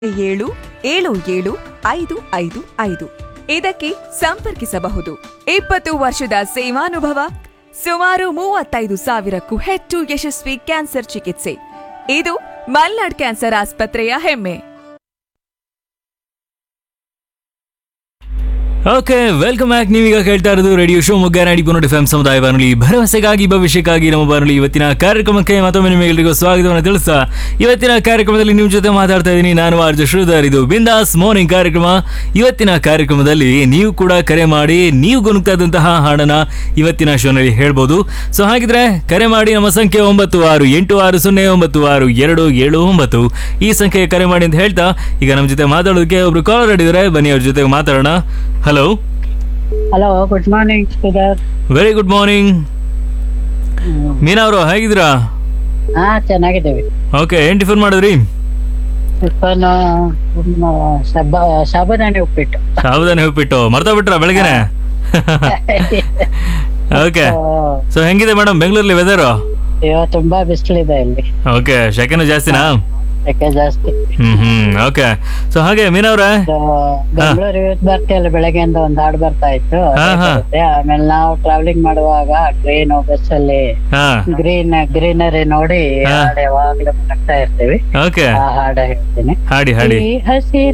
ಏಳು ಏಳು ಏಳು ಐದು ಐದು ಐದು ಇದಕ್ಕೆ ಸಂಪರ್ಕಿಸಬಹುದು ಇಪ್ಪತ್ತು ವರ್ಷದ ಸೇವಾನುಭವ ಸುಮಾರು ಮೂವತ್ತೈದು ಸಾವಿರಕ್ಕೂ ಹೆಚ್ಚು ಯಶಸ್ವಿ ಕ್ಯಾನ್ಸರ್ ಚಿಕಿತ್ಸೆ ಇದು ಮಲ್ನಾಡ್ ಕ್ಯಾನ್ಸರ್ ಆಸ್ಪತ್ರೆಯ ಹೆಮ್ಮೆ ಓಕೆ ವೆಲ್ಕಮ್ ಬ್ಯಾಕ್ ನೀವೀಗ ಕೇಳ್ತಾ ಇರೋದು ರೇಡಿಯೋ ಶೋ ಮುಗ್ಗ ನಾಡಿ ಪುನೋಟಿ ಎಫ್ ಸಮುದಾಯ ಬಾನುಲಿ ಭರವಸೆಗಾಗಿ ಭವಿಷ್ಯಕ್ಕಾಗಿ ನಮ್ಮ ಬಾನುಲಿ ಇವತ್ತಿನ ಕಾರ್ಯಕ್ರಮಕ್ಕೆ ಮತ್ತೊಮ್ಮೆ ನಿಮಗೆಲ್ಲರಿಗೂ ಸ್ವಾಗತವನ್ನು ತಿಳಿಸ್ತಾ ಇವತ್ತಿನ ಕಾರ್ಯಕ್ರಮದಲ್ಲಿ ನಿಮ್ಮ ಜೊತೆ ಮಾತಾಡ್ತಾ ಇದ್ದೀನಿ ನಾನು ಆರ್ಜ ಶ್ರೀಧರ್ ಇದು ಬಿಂದಾಸ್ ಮಾರ್ನಿಂಗ್ ಕಾರ್ಯಕ್ರಮ ಇವತ್ತಿನ ಕಾರ್ಯಕ್ರಮದಲ್ಲಿ ನೀವು ಕೂಡ ಕರೆ ಮಾಡಿ ನೀವು ಗುಣಗ್ತಾ ಇದ್ದಂತಹ ಹಾಡನ್ನ ಇವತ್ತಿನ ಶೋನಲ್ಲಿ ಹೇಳ್ಬೋದು ಸೊ ಹಾಗಿದ್ರೆ ಕರೆ ಮಾಡಿ ನಮ್ಮ ಸಂಖ್ಯೆ ಒಂಬತ್ತು ಆರು ಎಂಟು ಆರು ಸೊನ್ನೆ ಒಂಬತ್ತು ಆರು ಎರಡು ಏಳು ಒಂಬತ್ತು ಈ ಸಂಖ್ಯೆಗೆ ಕರೆ ಮಾಡಿ ಅಂತ ಹೇಳ್ತಾ ಈಗ ನಮ್ಮ ಜೊತೆ ಮಾತಾಡೋದಕ್ಕೆ ಒಬ್ರು ಕಾಲರ್ ಹಿಡಿದ್ರೆ ಬನ್ನಿ ಅವ್ರ ಜೊತೆ ಮಾತಾಡೋಣ hello hello good morning Sudhar very good morning Meena ಅವರು ಹೇಗಿದ್ದೀರಾ ಹಾ ಚೆನ್ನಾಗಿದ್ದೇವೆ ಓಕೆ ಏನ್ ಟಿಫನ್ ಮಾಡಿದ್ರಿ ಟಿಫನ್ ಶಬ ಶಾಬದಾನಿ ಉಪ್ಪಿಟ್ಟು ಸಾಬುದಾನಿ ಉಪ್ಪಿಟ್ಟು ಮರ್ತಾ ಬಿಟ್ರ ಬೆಳಗ್ಗೆನೆ ಓಕೆ ಸೊ ಹೆಂಗಿದೆ ಮೇಡಮ್ ಬೆಂಗಳೂರಲ್ಲಿ ವೆದರ್ ಅಯ್ಯೋ ತುಂಬಾ ಬಿಸಿಲಿದೆ ಇಲ್ಲಿ ಓಕೆ ಶೆಕೆನೂ ಜಾಸ್ತಿನಾ ಯಾಕೆ ಜಾಸ್ತಿ ಹ್ಮ್ ಹ್ಮ್ ಓಕೆ ಸೊ ಹಾಗೆ ಮೀನಾ ಅವ್ರೆ ಇದು ಬೆಂಗಳೂರು ಇವತ್ತು ಬರ್ತಿಯಲ್ಲ ಬೆಳಗ್ಗೆಯಿಂದ ಒಂದ್ ಹಾಡು ಬರ್ತಾ ಇತ್ತು ಹಾ, ಹಾ. ಬರುತ್ತೆ. ಆಮೇಲೆ ನಾವು ಟ್ರಾವೆಲಿಂಗ್ ಮಾಡುವಾಗ ಟ್ರೈನ್ ಬಸ್ ಅಲ್ಲಿ ಹಾ ಗ್ರೀನ್ ಗ್ರೀನರಿ ನೋಡಿ ಹಾ. ಹಾಡು ಯಾವಾಗ್ಲೂ ಮಾಡ್ತಾ ಇರ್ತೀವಿ ಓಕೆ ಆ ಹಾಡು ಹೇಳ್ತೀನಿ ಹಾಡಿ ಹಾಡಿ ಈ ಹಸಿರು